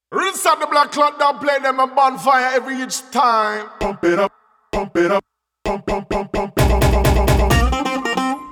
Reset the black clock down, play them a bonfire every each time. Pump it up, pump it up, pump, pump, pump, pump, pump, pump, pump, pump, pump.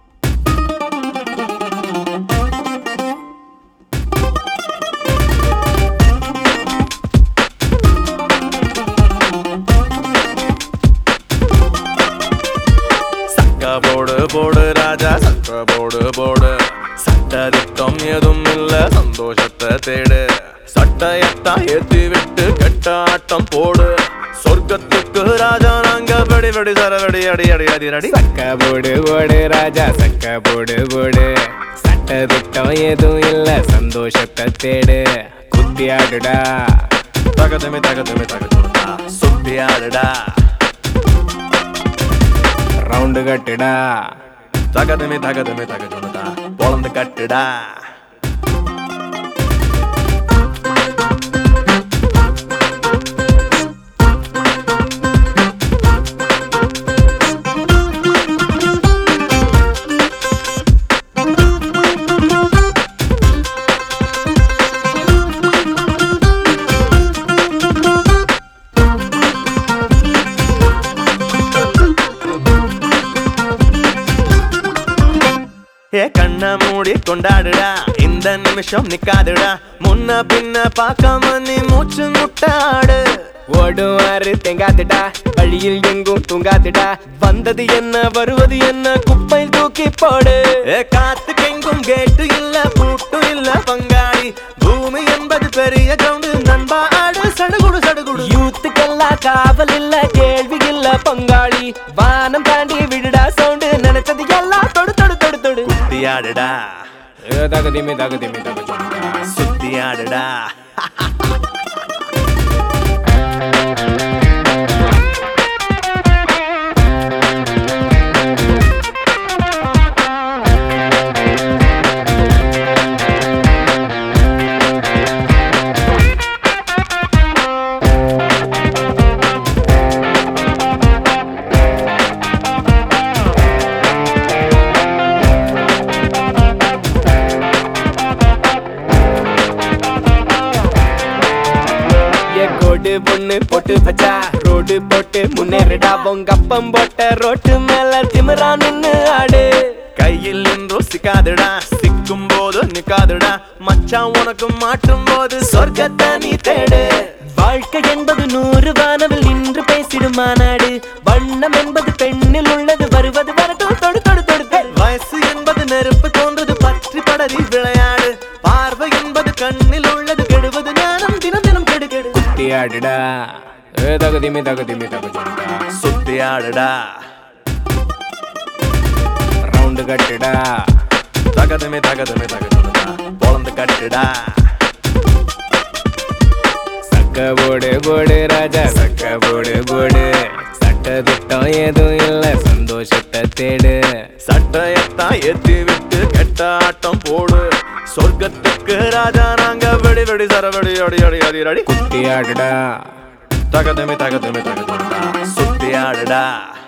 சக்க போடு போடு ராஜா சக்க போடு போடு சட்டதிட்டம் எதுவும் இல்ல சந்தோஷத்தை தேடு சட்டையத்தான் ஏத்தி விட்டு கெட்ட ஆட்டம் போடு சொர்க்கத்துக்கு ராஜா நாங்க வெடி வெடி சரவடி அடி அடி அடி அடி சக்க போடு போடு ராஜா சக்க போடு போடு சட்ட திட்டம் எதுவும் இல்ல சந்தோஷத்தை தேடு குத்தி ஆடுடா தகதுமி தகதுமி தகதுடா சுத்தி ஆடுடா ரவுண்டு கட்டுடா தகதுமி தகதுமி தகதுடா பொழந்து கட்டுடா ஏ கண்ண மூடி கொண்டாடுடா இந்த நிமிஷம் நிக்காதுடா முன்ன பின்ன பார்க்காம நீ மூச்சு முட்டாடு ஓடுவாரு தெங்காத்துடா வழியில் எங்கும் தூங்காத்துடா வந்தது என்ன வருவது என்ன குப்பையில் தூக்கி போடு ஏ காத்துக்கெங்கும் கேட்டு இல்ல பூட்டு இல்ல பங்காளி பூமி என்பது பெரிய கிரவுண்டு நண்பா ஆடு சடுகுடு சடுகுடு யூத்துக்கெல்லாம் காவல் இல்ல கேள்வி இல்ல பங்காளி வானம் தாண்டி விடுடா சவுண்டு நினைச்சது எல்லாம் தொடு தொடு தொடு தொடு சுத்தி ஆடுடா ஏ, தகுதிமி தகுதிமி தகுதிமிடா சுத்தி ஆடுடா ஏ கோடு பொண்ணு போட்டு வச்சா ரோடு போட்டு முன்னேறிடா உங்க அப்பம் போட்ட ரோட்டு மேல திமிரா நின்னு ஆடு கையில் நின்றும் சிக்காதுடா சிக்கும் போது நிக்காதுடா மச்சான் உனக்கு மாட்டும் போது சொர்க்கத்தை நீ தேடு வாழ்க்கை என்பது நூறு வானவில் நின்று பேசிடும் மாநாடு வண்ணம் என்பது பெண்ணில் உள்ளது வருவது வரட்டும் தொடு தொடு தொடு தொடு. வயசு என்பது நெருப்பு தோன்றது பற்றி படரி விளையாடு பார்வை என்பது கண்ணில் உள்ளது கெடுவது ஞானம் தினம் தினம் கெடு கெடு குத்தி ஆடுடா ஏ தகுதிமி தகுதிமி தகுதிமிடா சுத்தி ஆடுடா ரவுண்டு கட்டுடா தகதுமே தகதுமே தகதுடா பொழந்து கட்டுடா சக்க போடு போடு ராஜா சக்க போடு போடு சட்ட திட்டம் எதுவும் இல்ல சந்தோஷத்தை தேடு சட்டையத்தான் ஏத்தி விட்டு கெட்ட ஆட்டம் போடு சொர்க்கத்துக்கு ராஜா நாங்க வெடி வெடி சரவெடி அடி அடி அடி அடி குத்தி ஆடுடா தகதுமே தகதுமே தகதுடா சுத்தி ஆடுடா